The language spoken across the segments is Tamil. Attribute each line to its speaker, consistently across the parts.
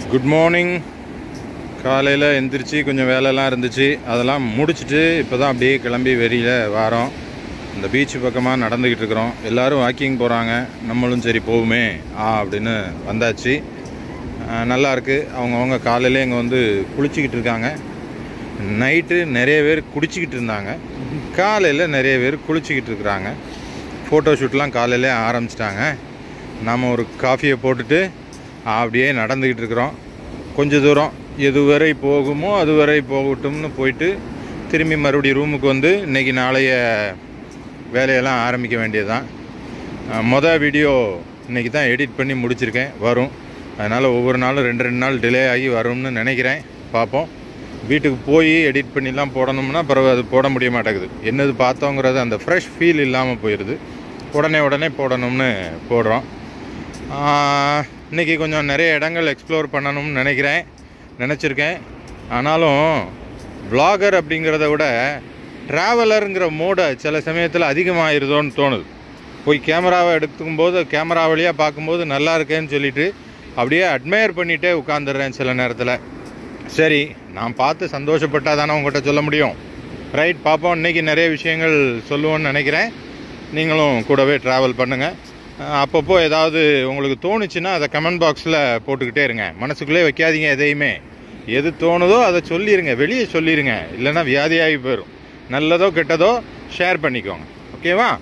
Speaker 1: குட் மார்னிங் காலையில் எந்திரிச்சு கொஞ்சம் வேலைலாம் இருந்துச்சு அதெல்லாம் முடிச்சுட்டு இப்போ தான் அப்படியே கிளம்பி வெளியில் வாரோம் இந்த பீச் பக்கமாக நடந்துக்கிட்டு இருக்கிறோம் எல்லோரும் வாக்கிங் போகிறாங்க நம்மளும் சரி போவோமே ஆ அப்படின்னு வந்தாச்சு அஹ் நல்லா இருக்குது அவங்கவுங்க காலையில் இங்கே வந்து குளிச்சுக்கிட்டு இருக்காங்க நைட்டு நிறைய பேர் குடிச்சிக்கிட்டு இருந்தாங்க காலையில் நிறைய பேர் குளிச்சுக்கிட்டு இருக்கிறாங்க ஃபோட்டோ ஷூட்லாம் காலையிலே ஆரம்பிச்சிட்டாங்க நாம் ஒரு காஃபியை போட்டுட்டு அப்படியே நடந்துக்கிட்டு இருக்கிறோம் கொஞ்ச தூரம் எதுவரை போகுமோ அதுவரை போகட்டும்னு போயிட்டு திரும்பி மறுபடியும் ரூமுக்கு வந்து இன்றைக்கி நாளைய வேலையெல்லாம் ஆரம்பிக்க வேண்டியதுதான் அஹ் மொதல் வீடியோ இன்றைக்கி தான் எடிட் பண்ணி முடிச்சிருக்கேன் வரும் அதனால் ஒவ்வொரு நாளும் ரெண்டு ரெண்டு நாள் டிலே ஆகி வரும்னு நினைக்கிறேன் பார்ப்போம் வீட்டுக்கு போய் எடிட் பண்ணிலாம் போடணும்னா பிறகு அது போட முடிய மாட்டேங்குது என்னது பார்த்தோங்கிறது அந்த ஃப்ரெஷ் ஃபீல் இல்லாமல் போயிடுது உடனே உடனே போடணும்னு போடுறோம் ஆஹ், இன்னைக்கு கொஞ்சம் நிறைய இடங்கள் எக்ஸ்ப்ளோர் பண்ணணும்னு நினைக்கிறேன் நினச்சிருக்கேன் ஆனாலும் vlogger அப்படிங்கிறத விட ட்ராவலருங்கிற மோடை சில சமயத்தில் அதிகமாகிருதோன்னு தோணுது போய் கேமராவை எடுக்கும்போது கேமரா வழியாக பார்க்கும்போது நல்லா இருக்கேன்னு சொல்லிட்டு அப்படியே அட்மையர் பண்ணிகிட்டே உட்காந்துடுறேன் சில நேரத்தில் சரி நான் பார்த்து சந்தோஷப்பட்டால் தானே உங்கள்கிட்ட சொல்ல முடியும் ரைட் பார்ப்போம் இன்றைக்கி நிறைய விஷயங்கள் சொல்லுவோன்னு நினைக்கிறேன் நீங்களும் கூடவே ட்ராவல் பண்ணுங்கள் அப்பப்போ ஏதாவது உங்களுக்கு தோணுச்சுன்னா அதை கமெண்ட் பாக்ஸில் போட்டுக்கிட்டே இருங்க மனசுக்குள்ளே வைக்காதீங்க எதையுமே எது தோணுதோ அதை சொல்லிடுங்க வெளியே சொல்லிடுங்க இல்லைன்னா வியாதியாகி போயிடும் நல்லதோ கெட்டதோ ஷேர் பண்ணிக்கோங்க ஓகேவா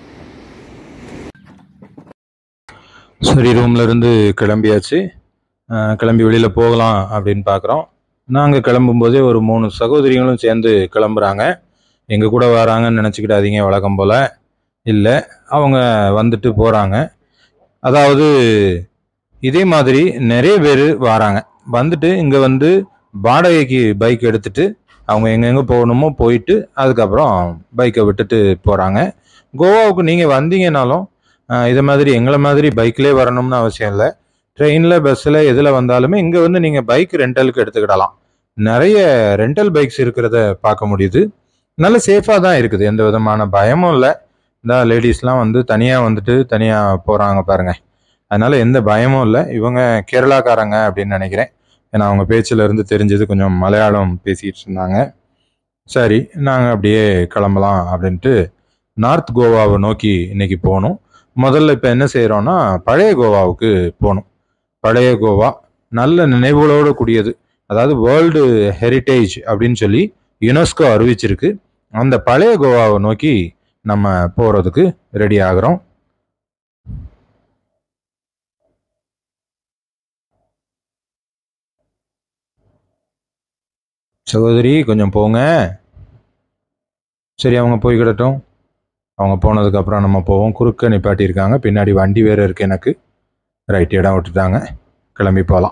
Speaker 1: சரி ரூம்ல இருந்து கிளம்பியாச்சு அஹ் கிளம்பி வெளியில் போகலாம் அப்படின்னு பார்க்குறோம் நாங்கள் கிளம்பும்போதே ஒரு மூணு சகோதரிகளும் சேர்ந்து கிளம்புறாங்க எங்கள் கூட வராங்கன்னு நினச்சிக்கிடாதீங்க வழக்கம் போல் இல்லை அவங்க வந்துட்டு போகிறாங்க அதாவது இதே மாதிரி நிறைய பேர் வராங்க வந்துட்டு இங்கே வந்து வாடகைக்கு பைக் எடுத்துட்டு அவங்க எங்கெங்கே போகணுமோ போயிட்டு அதுக்கப்புறம் பைக்கை விட்டுட்டு போகிறாங்க கோவாவுக்கு நீங்கள் வந்தீங்கனாலும் ஆஹ், இதை மாதிரி எங்களை மாதிரி பைக்லேயே வரணும்னு அவசியம் இல்லை ட்ரெயினில் பஸ்ஸில் எதில் வந்தாலுமே இங்கே வந்து நீங்கள் பைக் ரெண்டலுக்கு எடுத்துக்கிடலாம் நிறைய ரெண்டல் பைக்ஸ் இருக்கிறத பார்க்க முடியுது நல்ல சேஃபாக தான் இருக்குது எந்த விதமான பயமும் இல்லை இந்த லேடிஸ்லாம் வந்து தனியாக வந்துட்டு தனியாக போகிறாங்க பாருங்க அதனால எந்த பயமும் இல்லை இவங்க கேரளாக்காரங்க அப்படின்னு நினைக்கிறேன் ஏன்னா அவங்க பேச்சில் இருந்து தெரிஞ்சது கொஞ்சம் மலையாளம் பேசிக்கிட்டு இருந்தாங்க சரி நாங்கள் அப்படியே கிளம்பலாம் அப்படின்ட்டு நார்த் கோவாவை நோக்கி இன்னைக்கு போகணும் முதல்ல இப்போ என்ன செய்கிறோன்னா பழைய கோவாவுக்கு போகணும் பழைய கோவா நல்ல நினைவுகளோடு கூடியது அதாவது வேர்ல்டு ஹெரிட்டேஜ் அப்படின்னு சொல்லி யுனெஸ்கோ அறிவிச்சிருக்கு அந்த பழைய கோவாவை நோக்கி நம்ம போகிறதுக்கு ரெடி ஆகிறோம் சகோதரி கொஞ்சம் போங்க சரி அவங்க போய்கிடட்டும் அவங்க போனதுக்கப்புறம் நம்ம போவோம் குறுக்க நிப்பாட்டியிருக்காங்க பின்னாடி வண்டி வேறு இருக்கு எனக்கு ரைட் இடம் விட்டுட்டாங்க கிளம்பி போகலாம்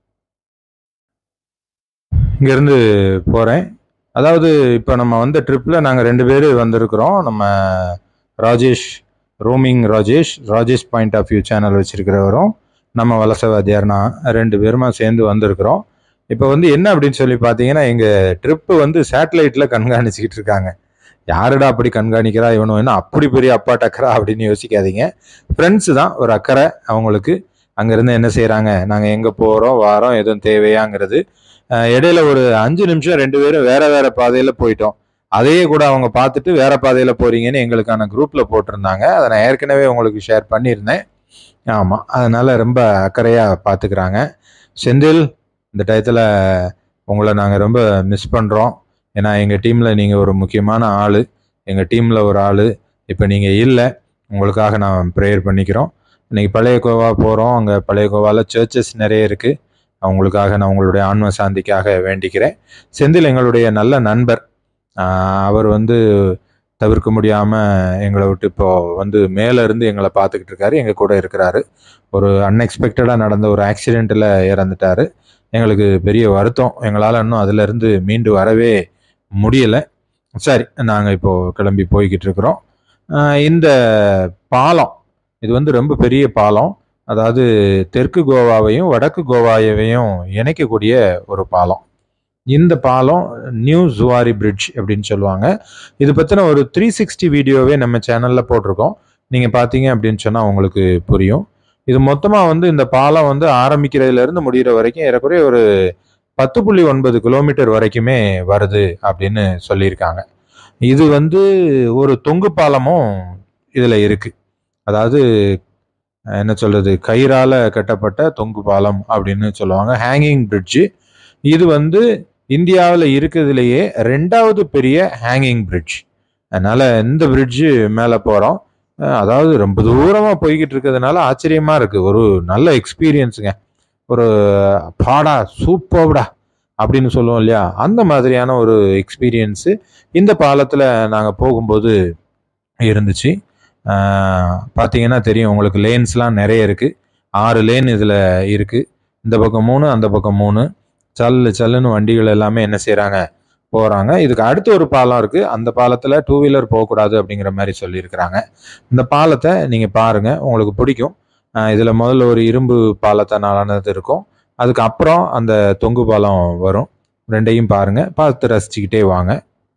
Speaker 1: இங்கேருந்து போகிறேன் அதாவது இப்போ நம்ம வந்த ட்ரிப்பில் நாங்கள் ரெண்டு பேர் வந்திருக்கிறோம் நம்ம Rajesh roaming Rajesh Rajesh point of view channel வச்சிருக்கிறவரும் நம்ம வலசவாதியார் நான் ரெண்டு பேருமா சேர்ந்து வந்திருக்கிறோம் இப்போ வந்து என்ன அப்படின்னு சொல்லி பார்த்தீங்கன்னா எங்கள் ட்ரிப்பு வந்து சேட்டலைட்டில் கண்காணிச்சிக்கிட்டு இருக்காங்க யாருடா அப்படி கண்காணிக்கிறா இவனும் என்ன அப்படி பெரிய அப்பா டக்கரா அப்படின்னு யோசிக்காதீங்க ஃப்ரெண்ட்ஸு தான் ஒரு அக்கறை அவங்களுக்கு அங்கேருந்து என்ன செய்கிறாங்க நாங்கள் எங்கே போகிறோம் வாரோம் எதுவும் தேவையாங்கிறது அஹ் இடையில ஒரு அஞ்சு நிமிஷம் ரெண்டு பேரும் வேற வேற பாதையில் போயிட்டோம் அதையே கூட அவங்க பார்த்துட்டு வேற பாதையில் போறீங்கன்னு எங்களுக்கான குரூப்பில் போட்டிருந்தாங்க அதை நான் ஏற்கனவே உங்களுக்கு ஷேர் பண்ணியிருந்தேன் ஆமாம் அதனால ரொம்ப அக்கறையாக பார்த்துக்கிறாங்க செந்தில் இந்த டயத்தில் உங்களை நாங்கள் ரொம்ப மிஸ் பண்ணுறோம் ஏன்னா எங்கள் டீமில் நீங்கள் ஒரு முக்கியமான ஆள் எங்கள் டீமில் ஒரு ஆள் இப்போ நீங்கள் இல்லை உங்களுக்காக நான் ப்ரேயர் பண்ணிக்கிறோம் இன்னைக்கு பழைய கோவா போகிறோம் அங்கே பழைய கோவாவில் சர்ச்சஸ் நிறைய இருக்குது அவங்களுக்காக நான் உங்களுடைய ஆன்ம சாந்திக்காக வேண்டிக்கிறேன் செந்தில் எங்களுடைய நல்ல நண்பர் ஆஹ் அவர் வந்து தவிர்க்க முடியாமல் எங்களை விட்டு இப்போ வந்து மேலே இருந்து எங்களை பார்த்துக்கிட்டு இருக்காரு எங்கள் கூட இருக்கிறாரு ஒரு அன்எக்ஸ்பெக்டடாக நடந்த ஒரு ஆக்சிடெண்ட்டில் இறந்துட்டாரு எங்களுக்கு பெரிய வருத்தம் எங்களால் இன்னும் அதிலிருந்து மீண்டு வரவே முடியலை சரி நாங்கள் இப்போது கிளம்பி போய்கிட்டு இருக்கிறோம் ஆஹ் இந்த பாலம் இது வந்து ரொம்ப பெரிய பாலம் அதாவது தெற்கு கோவாவையும் வடக்கு கோவாவையும் இணைக்கக்கூடிய ஒரு பாலம் இந்த பாலம் நியூ ஜுவாரி பிரிட்ஜ் அப்படின்னு சொல்லுவாங்க இது பற்றின ஒரு த்ரீ சிக்ஸ்டி வீடியோவே நம்ம சேனலில் போட்டிருக்கோம் நீங்கள் பார்த்தீங்க அப்படின்னு சொன்னால் உங்களுக்கு புரியும் இது மொத்தமாக வந்து இந்த பாலம் வந்து ஆரம்பிக்கிறதுல இருந்து முடிகிற வரைக்கும் ஏறக்குறைய ஒரு பத்து புள்ளி ஒன்பது கிலோமீட்டர் வரைக்குமே வருது அப்படின்னு சொல்லியிருக்காங்க இது வந்து ஒரு தொங்கு பாலமும் இதில் இருக்கு அதாவது அஹ், என்ன சொல்றது கயிறால கட்டப்பட்ட தொங்கு பாலம் அப்படின்னு சொல்லுவாங்க ஹேங்கிங் பிரிட்ஜு இது வந்து இந்தியாவில் இருக்கிறதுலையே ரெண்டாவது பெரிய ஹேங்கிங் பிரிட்ஜ் அதனால இந்த பிரிட்ஜு மேலே போகிறோம் அதாவது ரொம்ப தூரமாக போய்கிட்டு இருக்கிறதுனால ஆச்சரியமா இருக்கு ஒரு நல்ல எக்ஸ்பீரியன்ஸுங்க ஒரு பாடா சூப்பர்டா அப்படின்னு சொல்லுவோம் இல்லையா அந்த மாதிரியான ஒரு எக்ஸ்பீரியன்ஸு இந்த பாலத்தில் நாங்கள் போகும்போது இருந்துச்சு ஆஹ் பார்த்தீங்கன்னா தெரியும் உங்களுக்கு லேன்ஸ்லாம் நிறைய இருக்குது ஆறு லேன் இதில் இருக்குது இந்த பக்கம் மூணு அந்த பக்கம் மூணு சல்லு சல்லுன்னு வண்டிகள் எல்லாமே என்ன செய்கிறாங்க போகிறாங்க இதுக்கு அடுத்து ஒரு பாலம் இருக்குது அந்த பாலத்தில் டூ வீலர் போகக்கூடாது அப்படிங்கிற மாதிரி சொல்லியிருக்கிறாங்க இந்த பாலத்தை நீங்கள் பாருங்கள் உங்களுக்கு பிடிக்கும் இதில் முதல்ல ஒரு இரும்பு பாலத்தினாலானது இருக்கும் அதுக்கு அப்புறம் அந்த தொங்கு பாலம் வரும் ரெண்டையும் பாருங்கள் பார்த்து ரசிச்சுக்கிட்டே வாங்க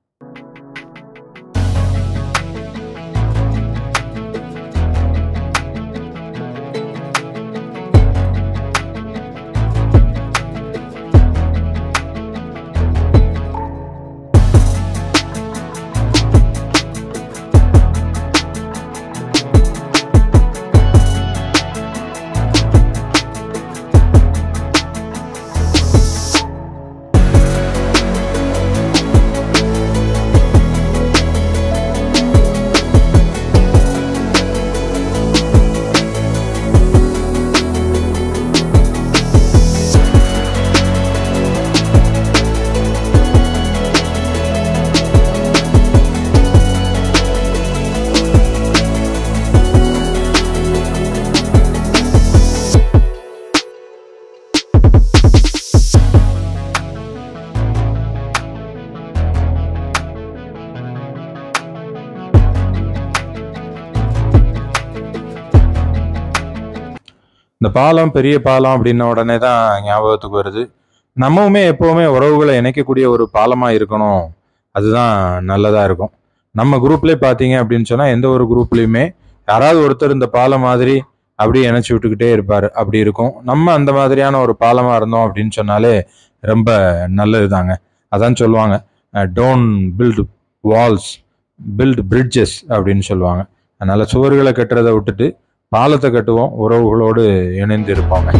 Speaker 1: இந்த பாலம் பெரிய பாலம் அப்படின்ன உடனே தான் ஞாபகத்துக்கு வருது நம்மவுமே எப்பவுமே உறவுகளை இணைக்கக்கூடிய ஒரு பாலமாக இருக்கணும் அதுதான் நல்லதாக இருக்கும் நம்ம குரூப்லேயே பார்த்தீங்க அப்படின்னு சொன்னால் எந்த ஒரு குரூப்லேயுமே யாராவது ஒருத்தர் இந்த பாலம் மாதிரி அப்படியே இணைச்சி விட்டுக்கிட்டே இருப்பார் அப்படி இருக்கும் நம்ம அந்த மாதிரியான ஒரு பாலமாக இருந்தோம் அப்படின்னு சொன்னாலே ரொம்ப நல்லது தாங்க அதான் சொல்லுவாங்க don't build walls build bridges அப்படின்னு சொல்லுவாங்க அதனால சுவர்களை கட்டுறதை விட்டுட்டு பாலத்தை கட்டுவோம் உறவுகளோடு இணைந்து இருப்போங்க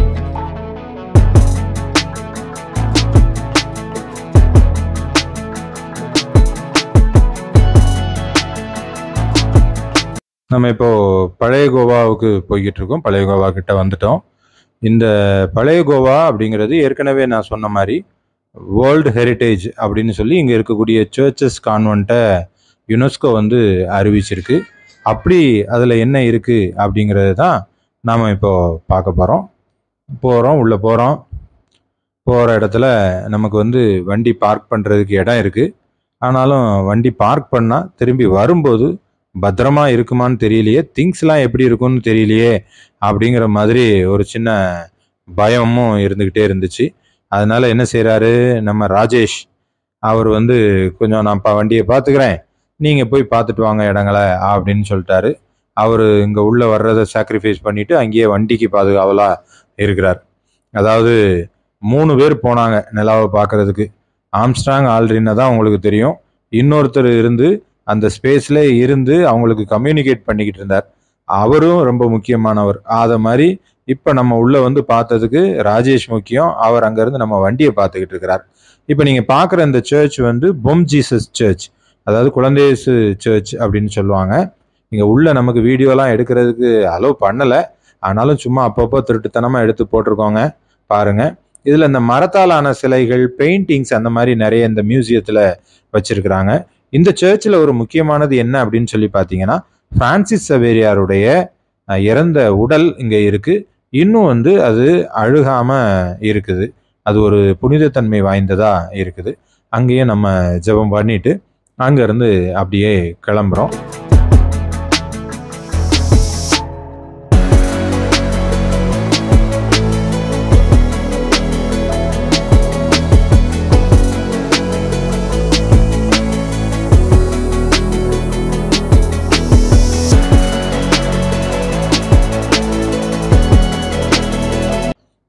Speaker 1: நம்ம இப்போ பழைய கோவாவுக்கு போய்கிட்டு இருக்கோம் பழைய கோவா கிட்ட வந்துட்டோம் இந்த பழைய கோவா அப்படிங்கிறது ஏற்கனவே நான் சொன்ன மாதிரி வேர்ல்டு ஹெரிட்டேஜ் அப்படின்னு சொல்லி இங்கே இருக்கக்கூடிய சர்ச்சஸ் கான்வெண்ட்டை யுனெஸ்கோ வந்து அறிவிச்சிருக்கு அப்படி அதில் என்ன இருக்குது அப்படிங்கிறது தான் நாம் இப்போ பார்க்க போகிறோம் போகிறோம் உள்ளே போகிறோம் போகிற இடத்துல நமக்கு வந்து வண்டி பார்க் பண்ணுறதுக்கு இடம் இருக்குது ஆனாலும் வண்டி பார்க் பண்ணால் திரும்பி வரும்போது பத்திரமா இருக்குமான்னு தெரியலையே திங்ஸ்லாம் எப்படி இருக்கும்னு தெரியலையே அப்படிங்கிற மாதிரி ஒரு சின்ன பயமும் இருந்துக்கிட்டே இருந்துச்சு அதனால என்ன செய்கிறாரு நம்ம ராஜேஷ் அவர் வந்து கொஞ்சம் நான் பா வண்டியை பார்த்துக்கிறேன் நீங்கள் போய் பார்த்துட்டு வாங்க இடங்களை அப்படின்னு சொல்லிட்டாரு அவர் இங்கே உள்ளே வர்றதை சாக்ரிஃபைஸ் பண்ணிவிட்டு அங்கேயே வண்டிக்கு பாதுகாவலாக இருக்கிறார் அதாவது மூணு பேர் போனாங்க நிலாவை பார்க்கறதுக்கு ஆம்ஸ்ட்ராங் ஆல்ரின்னு தான் உங்களுக்கு தெரியும் இன்னொருத்தர் இருந்து அந்த ஸ்பேஸில் இருந்து அவங்களுக்கு கம்யூனிகேட் பண்ணிக்கிட்டு இருந்தார் அவரும் ரொம்ப முக்கியமானவர் அதை மாதிரி இப்போ நம்ம உள்ளே வந்து பார்த்ததுக்கு ராஜேஷ் முக்கியம் அவர் அங்கேருந்து நம்ம வண்டியை பார்த்துக்கிட்டு இருக்கிறார் இப்போ நீங்கள் பார்க்குற இந்த சர்ச் வந்து பொம் ஜீசஸ் சர்ச் அதாவது குழந்தையேசு சர்ச் அப்படின்னு சொல்லுவாங்க இங்கே உள்ள நமக்கு வீடியோலாம் எடுக்கிறதுக்கு அலோவ் பண்ணலை ஆனாலும் சும்மா அப்பப்போ திருட்டுத்தனமாக எடுத்து போட்டிருக்கோங்க பாருங்க இதில் இந்த மரத்தாலான சிலைகள் பெயிண்டிங்ஸ் அந்த மாதிரி நிறைய இந்த மியூசியத்தில் வச்சிருக்கிறாங்க இந்த சர்ச்சில் ஒரு முக்கியமானது என்ன அப்படின்னு சொல்லி பார்த்தீங்கன்னா பிரான்சிஸ் சவேரியாருடைய அஹ், இறந்த உடல் இங்கே இருக்கு இன்னும் வந்து அது அழுகாம இருக்குது அது ஒரு புனிதத்தன்மை வாய்ந்ததா இருக்குது அங்கேயும் நம்ம ஜெபம் பண்ணிட்டு அங்கேருந்து அப்படியே கிளம்புறோம்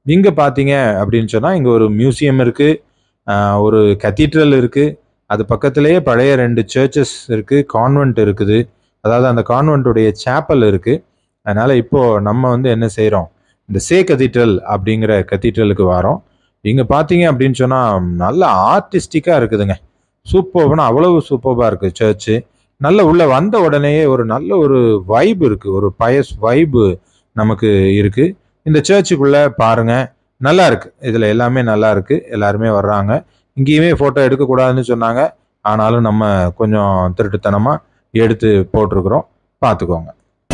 Speaker 1: இங்கே பார்த்தீங்க அப்படின்னு சொன்னால் இங்கே ஒரு மியூசியம் இருக்குது ஒரு கத்தீட்ரல் இருக்குது அது பக்கத்திலேயே பழைய ரெண்டு சர்ச்சஸ் இருக்குது கான்வென்ட் இருக்குது அதாவது அந்த கான்வென்ட்டுடைய சேப்பல் இருக்குது அதனால் இப்போது நம்ம வந்து என்ன செய்கிறோம் இந்த சே கத்தீட்ரல் அப்படிங்கிற கத்தீட்ரலுக்கு வரோம் இங்கே பார்த்தீங்க அப்படின்னு சொன்னால் நல்ல ஆர்டிஸ்டிக்காக இருக்குதுங்க சூப்பர்னா அவ்வளவு சூப்பராக இருக்குது சர்ச்சு நல்ல உள்ள வந்த உடனேயே ஒரு நல்ல ஒரு வைப் இருக்குது ஒரு பயஸ் வைப்பு நமக்கு இருக்குது இந்த சர்ச்சுக்குள்ளே பாருங்கள் நல்லா இருக்குது இதில் எல்லாமே நல்லா இருக்குது எல்லாருமே வர்றாங்க இங்கேயுமே ஃபோட்டோ எடுக்கக்கூடாதுன்னு சொன்னாங்க ஆனாலும் நம்ம கொஞ்சம் திருட்டுத்தனமாக எடுத்து போட்டிருக்கிறோம் பார்த்துக்கோங்க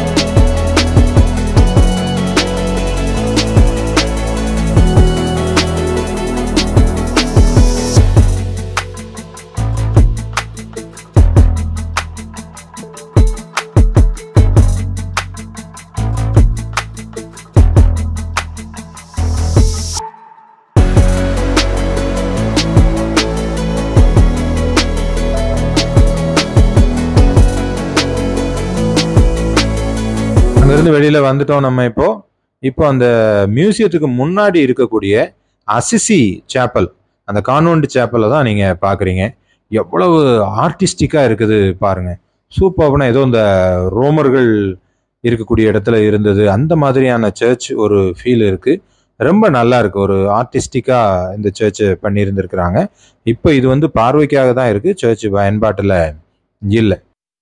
Speaker 1: அங்கேருந்து வெளியில் வந்துட்டோம் நம்ம இப்போ இப்போ அந்த மியூசியத்துக்கு முன்னாடி இருக்கக்கூடிய அசிசி சேப்பல் அந்த கான்வென்ட் சேப்பலை தான் நீங்கள் பார்க்குறீங்க எவ்வளவு ஆர்டிஸ்டிக்காக இருக்குது பாருங்க சூப்பர்னா ஏதோ இந்த ரோமர்கள் இருக்கக்கூடிய இடத்துல இருந்தது அந்த மாதிரியான சர்ச் ஒரு ஃபீல் இருக்குது ரொம்ப நல்லா இருக்கு ஒரு ஆர்டிஸ்டிக்காக இந்த சர்ச்சை பண்ணியிருந்திருக்கிறாங்க இப்போ இது வந்து பார்வைக்காக தான் இருக்குது சர்ச் பயன்பாட்டில் இல்லை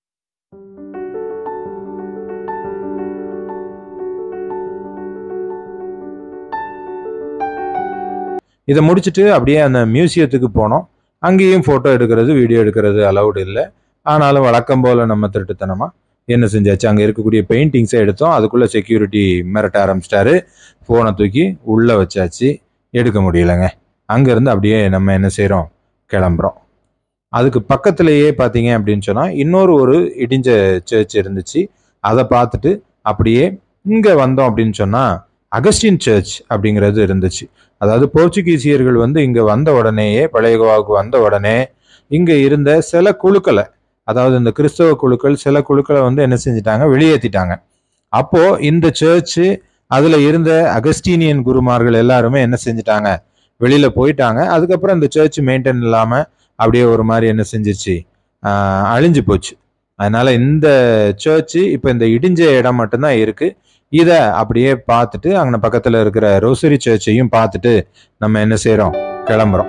Speaker 1: இதை முடிச்சுட்டு அப்படியே அந்த மியூசியத்துக்கு போனோம் அங்கேயும் ஃபோட்டோ எடுக்கிறது வீடியோ எடுக்கிறது அலௌடு இல்லை ஆனாலும் வழக்கம் போல் நம்ம திருட்டுத்தனமாக என்ன செஞ்சாச்சு அங்கே இருக்கக்கூடிய பெயிண்டிங்ஸை எடுத்தோம் அதுக்குள்ளே செக்யூரிட்டி மிரட்ட ஆரம்பிச்சிட்டாரு ஃபோனை தூக்கி உள்ளே வச்சாச்சு எடுக்க முடியலைங்க அங்கேருந்து அப்படியே நம்ம என்ன செய்கிறோம் கிளம்புறோம் அதுக்கு பக்கத்துலேயே பார்த்தீங்க அப்படின்னு சொன்னால் இன்னொரு ஒரு இடிஞ்ச சர்ச் இருந்துச்சு அதை பார்த்துட்டு அப்படியே இங்கே வந்தோம் அப்படின்னு சொன்னால் அகஸ்டின் சர்ச் அப்படிங்கிறது இருந்துச்சு அதாவது போர்ச்சுகீசியர்கள் வந்து இங்கே வந்த உடனேயே பழைய கோவாவுக்கு வந்த உடனே இங்கே இருந்த சில குழுக்களை அதாவது இந்த கிறிஸ்தவ குழுக்கள் சில குழுக்களை வந்து என்ன செஞ்சிட்டாங்க வெளியேற்றிட்டாங்க அப்போ இந்த சர்ச்சு அதில் இருந்த அகஸ்டீனியன் குருமார்கள் எல்லாருமே என்ன செஞ்சிட்டாங்க வெளியில போயிட்டாங்க அதுக்கப்புறம் இந்த சர்ச் மெயின்டைன் இல்லாமல் அப்படியே ஒரு மாதிரி என்ன செஞ்சிச்சு ஆஹ் அழிஞ்சு போச்சு அதனால இந்த சர்ச்சு இப்போ இந்த இடிஞ்ச இடம் மட்டும்தான் இருக்கு இதை அப்படியே பார்த்துட்டு அங்கே பக்கத்தில் இருக்கிற ரோசரி சர்ச்சையும் பார்த்துட்டு நம்ம என்ன செய்கிறோம் கிளம்புறோம்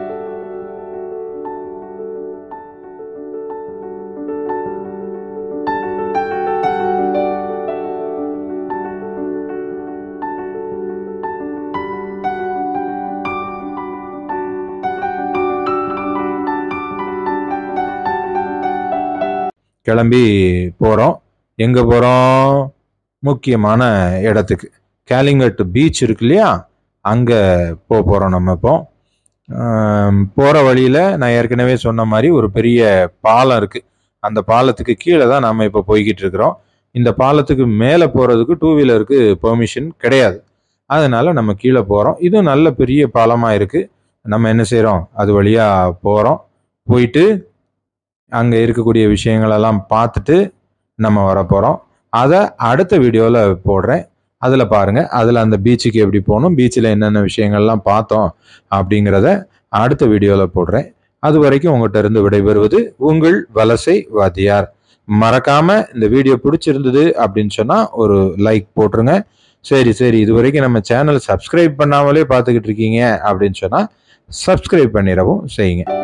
Speaker 1: கிளம்பி போகிறோம் எங்கே போகிறோம் முக்கியமான இடத்துக்கு கேலிங்கட் பீச் இருக்கு இல்லையா அங்கே போக போகிறோம் நம்ம இப்போ போகிற வழியில் நான் ஏற்கனவே சொன்ன மாதிரி ஒரு பெரிய பாலம் இருக்குது அந்த பாலத்துக்கு கீழே தான் நம்ம இப்போ போய்கிட்டு இருக்கிறோம் இந்த பாலத்துக்கு மேலே போகிறதுக்கு டூ வீலருக்கு பெர்மிஷன் கிடையாது அதனால நம்ம கீழே போகிறோம் இதுவும் நல்ல பெரிய பாலமாக இருக்குது நம்ம என்ன செய்கிறோம் அது வழியாக போகிறோம் போயிட்டு அங்கே இருக்கக்கூடிய விஷயங்களெல்லாம் பார்த்துட்டு நம்ம வர போகிறோம் அதை அடுத்த வீடியோவில் போடுறேன் அதில் பாருங்கள் அதில் அந்த பீச்சுக்கு எப்படி போகணும் பீச்சில் என்னென்ன விஷயங்கள்லாம் பார்த்தோம் அப்படிங்கிறத அடுத்த வீடியோவில் போடுறேன் அது வரைக்கும் உங்கள்கிட்ட இருந்து விடைபெறுவது உங்கள் வலசை வாத்தியார் மறக்காமல் இந்த வீடியோ பிடிச்சிருந்தது அப்படின்னு சொன்னால் ஒரு லைக் போட்டுருங்க சரி சரி இது வரைக்கும் நம்ம சேனல் சப்ஸ்கிரைப் பண்ணாமலே பார்த்துக்கிட்டு இருக்கீங்க அப்படின்னு சொன்னால் சப்ஸ்கிரைப் பண்ணிடவும் செய்யுங்க